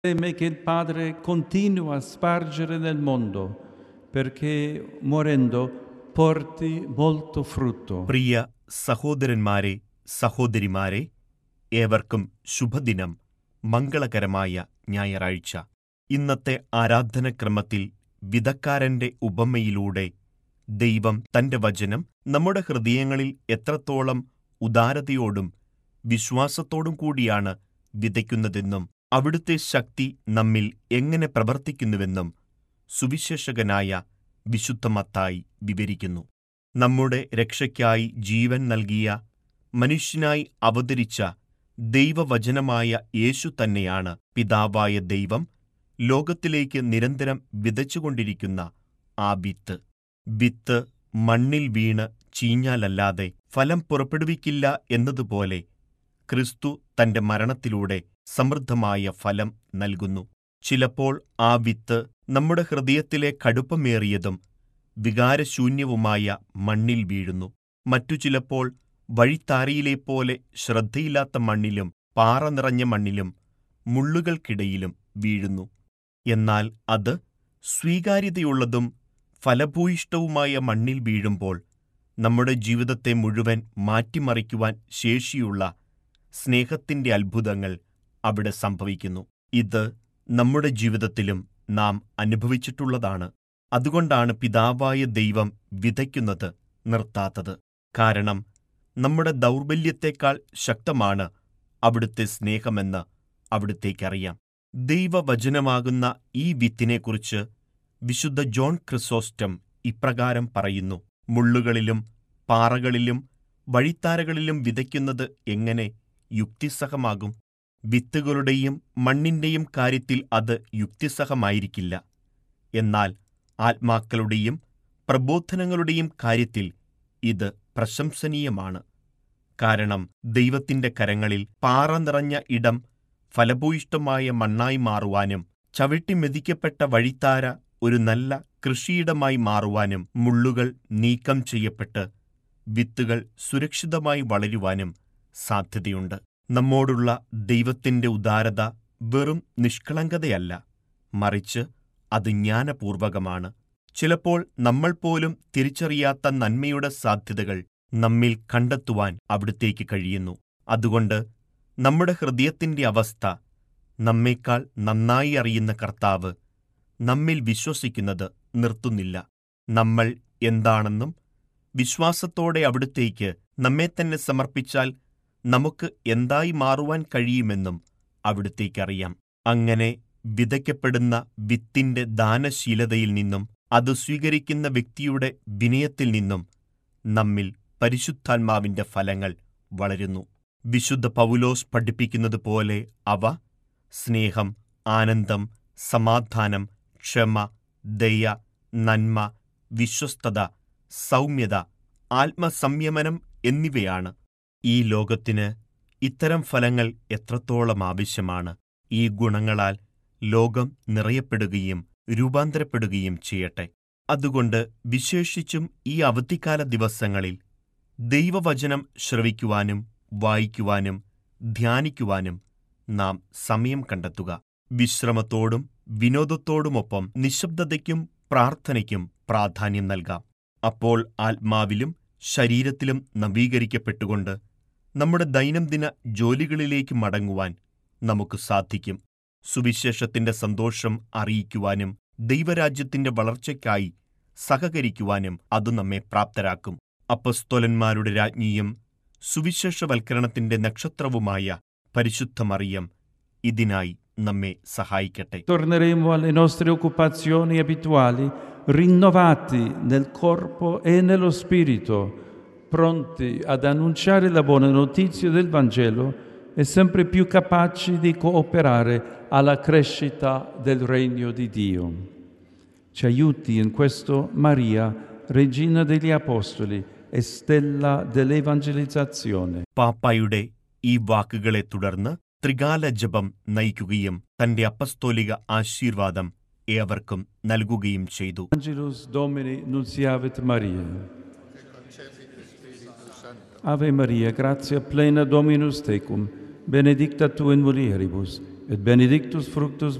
seme che il Padre continua a spargere nel mondo, perché morendo porti molto frutto. പ്രിയ സഹോദരന്മാരെ സഹോദരിമാരെ ഏവർക്കും ശുഭദിനം മംഗളകരമായ ഞായറാഴ്ച ഇന്നത്തെ ആരാധനക്രമത്തിൽ വിധക്കാരന്റെ ഉപമയിലൂടെ ദൈവം തന്റെ വചനം നമ്മുടെ ഹൃദയങ്ങളിൽ എത്രത്തോളം ഉദാരതയോടും വിശ്വാസത്തോടും കൂടിയാണ് വിതയ്ക്കുന്നതെന്നും അവിടുത്തെ ശക്തി നമ്മിൽ എങ്ങനെ പ്രവർത്തിക്കുന്നുവെന്നും സുവിശേഷകനായ വിശുദ്ധ മത്തായി വിവരിക്കുന്നു നമ്മുടെ രക്ഷയ്ക്കായി ജീവൻ നൽകിയ മനുഷ്യനായി അവതരിച്ച ദൈവവചനമായ യേശു തന്നെയാണ് പിതാവായ ദൈവം ലോകത്തിലേക്ക് നിരന്തരം വിതച്ചുകൊണ്ടിരിക്കുന്ന ആ വിത്ത് വിത്ത് മണ്ണിൽ വീണ് ചീഞ്ഞാലല്ലാതെ ഫലം പുറപ്പെടുവിക്കില്ല എന്നതുപോലെ ക്രിസ്തു തന്റെ മരണത്തിലൂടെ സമൃദ്ധമായ ഫലം നൽകുന്നു ചിലപ്പോൾ ആ വിത്ത് നമ്മുടെ ഹൃദയത്തിലെ കടുപ്പമേറിയതും വികാരശൂന്യവുമായ മണ്ണിൽ വീഴുന്നു മറ്റു ചിലപ്പോൾ വഴിത്താരയിലെപ്പോലെ ശ്രദ്ധയില്ലാത്ത മണ്ണിലും പാറ നിറഞ്ഞ മണ്ണിലും മുള്ളുകൾക്കിടയിലും വീഴുന്നു എന്നാൽ അത് സ്വീകാര്യതയുള്ളതും ഫലഭൂയിഷ്ടവുമായ മണ്ണിൽ വീഴുമ്പോൾ നമ്മുടെ ജീവിതത്തെ മുഴുവൻ മാറ്റിമറിക്കുവാൻ ശേഷിയുള്ള സ്നേഹത്തിന്റെ അത്ഭുതങ്ങൾ അവിടെ സംഭവിക്കുന്നു ഇത് നമ്മുടെ ജീവിതത്തിലും നാം അനുഭവിച്ചിട്ടുള്ളതാണ് അതുകൊണ്ടാണ് പിതാവായ ദൈവം വിതയ്ക്കുന്നത് നിർത്താത്തത് കാരണം നമ്മുടെ ദൗർബല്യത്തെക്കാൾ ശക്തമാണ് അവിടുത്തെ സ്നേഹമെന്ന് അവിടുത്തേക്കറിയാം ദൈവവചനമാകുന്ന ഈ വിത്തിനെക്കുറിച്ച് വിശുദ്ധ ജോൺ ക്രിസോസ്റ്റം ഇപ്രകാരം പറയുന്നു മുള്ളുകളിലും പാറകളിലും വഴിത്താരകളിലും വിതയ്ക്കുന്നത് എങ്ങനെ യുക്തിസഹമാകും വിത്തുകളുടെയും മണ്ണിന്റെയും കാര്യത്തിൽ അത് യുക്തിസഹമായിരിക്കില്ല എന്നാൽ ആത്മാക്കളുടെയും പ്രബോധനങ്ങളുടെയും കാര്യത്തിൽ ഇത് പ്രശംസനീയമാണ് കാരണം ദൈവത്തിന്റെ കരങ്ങളിൽ പാറ നിറഞ്ഞ ഇടം ഫലഭൂയിഷ്ടമായ മണ്ണായി മാറുവാനും ചവിട്ടി മെതിക്കപ്പെട്ട വഴിത്താര ഒരു നല്ല കൃഷിയിടമായി മാറുവാനും മുള്ളുകൾ നീക്കം ചെയ്യപ്പെട്ട് വിത്തുകൾ സുരക്ഷിതമായി വളരുവാനും സാധ്യതയുണ്ട് നമ്മോടുള്ള ദൈവത്തിന്റെ ഉദാരത വെറും നിഷ്കളങ്കതയല്ല മറിച്ച് അത് ജ്ഞാനപൂർവകമാണ് ചിലപ്പോൾ നമ്മൾ പോലും തിരിച്ചറിയാത്ത നന്മയുടെ സാധ്യതകൾ നമ്മിൽ കണ്ടെത്തുവാൻ അവിടുത്തേക്ക് കഴിയുന്നു അതുകൊണ്ട് നമ്മുടെ ഹൃദയത്തിന്റെ അവസ്ഥ നമ്മേക്കാൾ നന്നായി അറിയുന്ന കർത്താവ് നമ്മിൽ വിശ്വസിക്കുന്നത് നിർത്തുന്നില്ല നമ്മൾ എന്താണെന്നും വിശ്വാസത്തോടെ അവിടുത്തേക്ക് നമ്മെ തന്നെ സമർപ്പിച്ചാൽ നമുക്ക് എന്തായി മാറുവാൻ കഴിയുമെന്നും അവിടുത്തേക്കറിയാം അങ്ങനെ വിതയ്ക്കപ്പെടുന്ന വിത്തിന്റെ ദാനശീലതയിൽ നിന്നും അത് സ്വീകരിക്കുന്ന വ്യക്തിയുടെ വിനയത്തിൽ നിന്നും നമ്മിൽ പരിശുദ്ധാത്മാവിന്റെ ഫലങ്ങൾ വളരുന്നു വിശുദ്ധ പൗലോസ് പഠിപ്പിക്കുന്നത് പോലെ അവ സ്നേഹം ആനന്ദം സമാധാനം ക്ഷമ ദയ നന്മ വിശ്വസ്തത സൗമ്യത ആത്മസംയമനം എന്നിവയാണ് ഈ ലോകത്തിന് ഇത്തരം ഫലങ്ങൾ എത്രത്തോളം ആവശ്യമാണ് ഈ ഗുണങ്ങളാൽ ലോകം നിറയപ്പെടുകയും രൂപാന്തരപ്പെടുകയും ചെയ്യട്ടെ അതുകൊണ്ട് വിശേഷിച്ചും ഈ അവധിക്കാല ദിവസങ്ങളിൽ ദൈവവചനം ശ്രവിക്കുവാനും വായിക്കുവാനും ധ്യാനിക്കുവാനും നാം സമയം കണ്ടെത്തുക വിശ്രമത്തോടും വിനോദത്തോടുമൊപ്പം നിശബ്ദതയ്ക്കും പ്രാർത്ഥനയ്ക്കും പ്രാധാന്യം നൽകാം അപ്പോൾ ആത്മാവിലും ശരീരത്തിലും നവീകരിക്കപ്പെട്ടുകൊണ്ട് നമ്മുടെ ദൈനംദിന ജോലികളിലേക്ക് മടങ്ങുവാൻ നമുക്ക് സാധിക്കും സുവിശേഷത്തിന്റെ സന്തോഷം അറിയിക്കുവാനും ദൈവരാജ്യത്തിന്റെ വളർച്ചയ്ക്കായി സഹകരിക്കുവാനും അത് നമ്മെ പ്രാപ്തരാക്കും അപ്പസ്തോലന്മാരുടെ രാജ്ഞിയും സുവിശേഷവൽക്കരണത്തിന്റെ നക്ഷത്രവുമായ പരിശുദ്ധ മറിയം ഇതിനായി നമ്മെ സഹായിക്കട്ടെ Torneremo alle nostre occupazioni abituali, rinnovati nel corpo e nello spirito, pronti ad annunciare la buona notizia del Vangelo e sempre più capaci di cooperare alla crescita del regno di Dio. Ci aiuti in questo Maria, Regina degli Apostoli e Stella dell'Evangelizzazione. പാപ്പായുടെ ഈ വാക്കുകളെ തുടർന്ന് ത്രികാല ജപം നയിക്കുകയും തന്റെ അപ്പസ്തോലിക ആശീർവാദം ഏവർക്കും നൽകുകയും ചെയ്തു Angelus Domini Nunziavit Maria. Ave Maria, gratia plena Dominus tecum, benedicta tu in mulieribus, et benedictus fructus